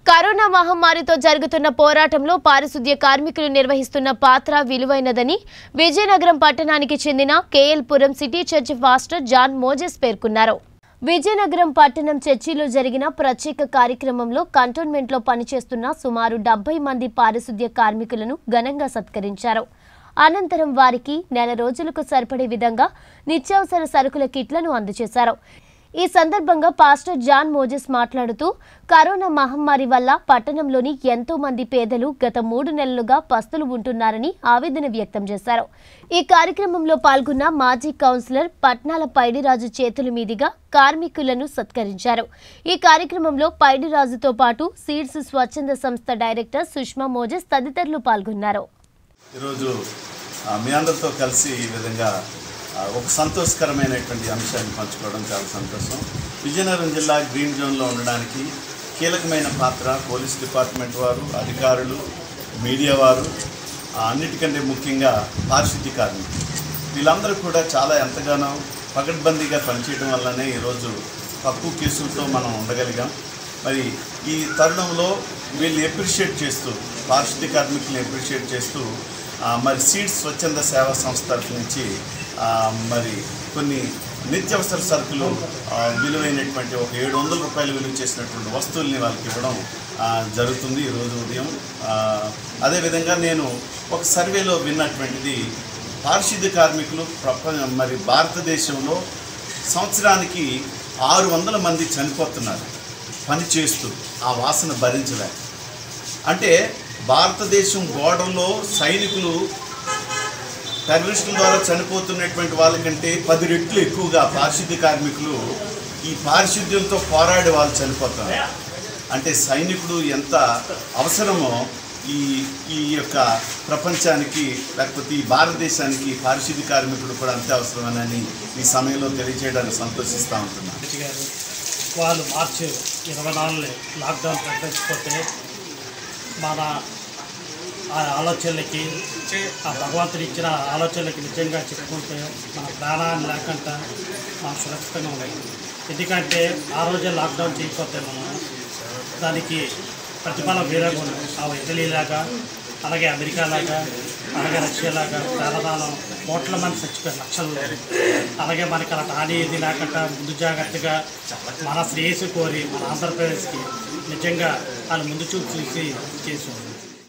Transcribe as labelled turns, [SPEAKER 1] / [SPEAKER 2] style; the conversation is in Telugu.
[SPEAKER 1] కరోనా మహమ్మారితో జరుగుతున్న పోరాటంలో పారిశుద్ధ్య కార్మికులు నిర్వహిస్తున్న పాత్ర విలువైనదని విజయనగరం పట్టణానికి చెందిన KL Puram city church pastor John Moses పేర్కొన్నారు విజయనగరం పట్టణం చర్చిలో జరిగిన ప్రత్యేక కార్యక్రమంలో కంటోన్మెంట్లో పనిచేస్తున్న సుమారు డెబ్బై మంది పారిశుద్ధ్య కార్మికులను ఘనంగా సత్కరించారు అనంతరం వారికి నెల రోజులకు సరిపడే విధంగా నిత్యావసర సరుకుల కిట్లను అందజేశారు ఈ సందర్భంగా పాస్టర్ జాన్ మోజెస్ మాట్లాడుతూ కరోనా మహమ్మారి వల్ల పట్టణంలోని ఎంతో మంది పేదలు గత మూడు నెలలుగా పస్తులు ఉంటున్నారని ఆవేదన వ్యక్తం చేశారు ఈ కార్యక్రమంలో పాల్గొన్న మాజీ కౌన్సిలర్ పట్నాల పైడిరాజు చేతుల మీదుగా కార్మికులను సత్కరించారు ఈ కార్యక్రమంలో పైడిరాజుతో పాటు సీడ్స్ స్వచ్ఛంద సంస్థ డైరెక్టర్ సుష్మా మోజెస్ తదితరులు పాల్గొన్నారు
[SPEAKER 2] ఈరోజు ఆ, మీ అందరితో కలిసి ఈ విధంగా ఆ, ఒక సంతోషకరమైనటువంటి అంశాన్ని పంచుకోవడం చాలా సంతోషం విజయనగరం జిల్లా గ్రీన్ జోన్లో ఉండడానికి కీలకమైన పాత్ర పోలీస్ డిపార్ట్మెంట్ వారు అధికారులు మీడియా వారు ఆ, అన్నిటికంటే ముఖ్యంగా పారిశుద్ధ్య కార్మికులు వీళ్ళందరూ కూడా చాలా ఎంతగానో పకడ్బందీగా పనిచేయడం వల్లనే ఈరోజు తక్కువ కేసులతో మనం ఉండగలిగాం మరి ఈ తరుణంలో వీళ్ళు ఎప్రిషియేట్ చేస్తూ పారిశుద్ధ్య కార్మికులను ఎప్రిషియేట్ చేస్తూ ఆ, మరి సీడ్స్ స్వచ్ఛంద సేవా సంస్థ తరఫు నుంచి ఆ, మరి కొన్ని నిత్యావసర సరుకులు ఆ, విలువైనటువంటి ఒక ఏడు వందల రూపాయలు విలువ చేసినటువంటి వస్తువుల్ని వాళ్ళకి ఇవ్వడం ఆ, జరుగుతుంది ఈరోజు ఉదయం ఆ, అదేవిధంగా నేను ఒక సర్వేలో విన్నటువంటిది పారిశుద్ధ్య కార్మికులు ప్రపంచ మరి భారతదేశంలో సంవత్సరానికి ఆరు వందల మంది చనిపోతున్నారు పని చేస్తూ ఆ వాసన భరించలేక అంటే భారతదేశం బోర్డర్లో సైనికులు టెర్రరిస్టుల ద్వారా చనిపోతున్నటువంటి వాళ్ళకంటే పది రెట్లు ఎక్కువగా పారిశుద్ధ్య కార్మికులు ఈ పారిశుద్ధ్యంతో పోరాడి వాళ్ళు చనిపోతారు అంటే సైనికుడు ఎంత అవసరమో ఈ ఈ యొక్క ప్రపంచానికి లేకపోతే ఈ భారతదేశానికి పారిశుద్ధ్య కార్మికుడు కూడా అంతే అవసరమని ఈ సమయంలో తెలియజేయడానికి సంతోషిస్తూ ఉంటున్నాను
[SPEAKER 3] రెడ్డి గారు వాళ్ళు మార్చి ఇరవై నాలుగు లాక్డౌన్ ప్రకటించకపోతే మన ఆ ఆలోచనలకి ఆ భగవంతుడు ఇచ్చిన ఆలోచనలకి నిజంగా చెప్పుకుంటే మన ప్రాణాన్ని లేకుండా మనం సురక్షితంగా ఉండాలి ఎందుకంటే ఆ రోజే లాక్డౌన్ చేయకపోతే మనం దానికి ప్రతిఫలం వేరేగా ఉంది ఆ ఇటలీ లాగా అలాగే అమెరికా లాగా అలాగే రష్యా లాగా ప్రాణదానం కోట్ల మంది చచ్చిపోయారు లక్షల్లో అలాగే మనకి అలా హాని ఇది లేకుండా ముందు జాగ్రత్తగా మన శ్రేయస్సు కోరి మన ఆంధ్రప్రదేశ్కి నిజంగా వాళ్ళు ముందు చూపు చూసి చేసాం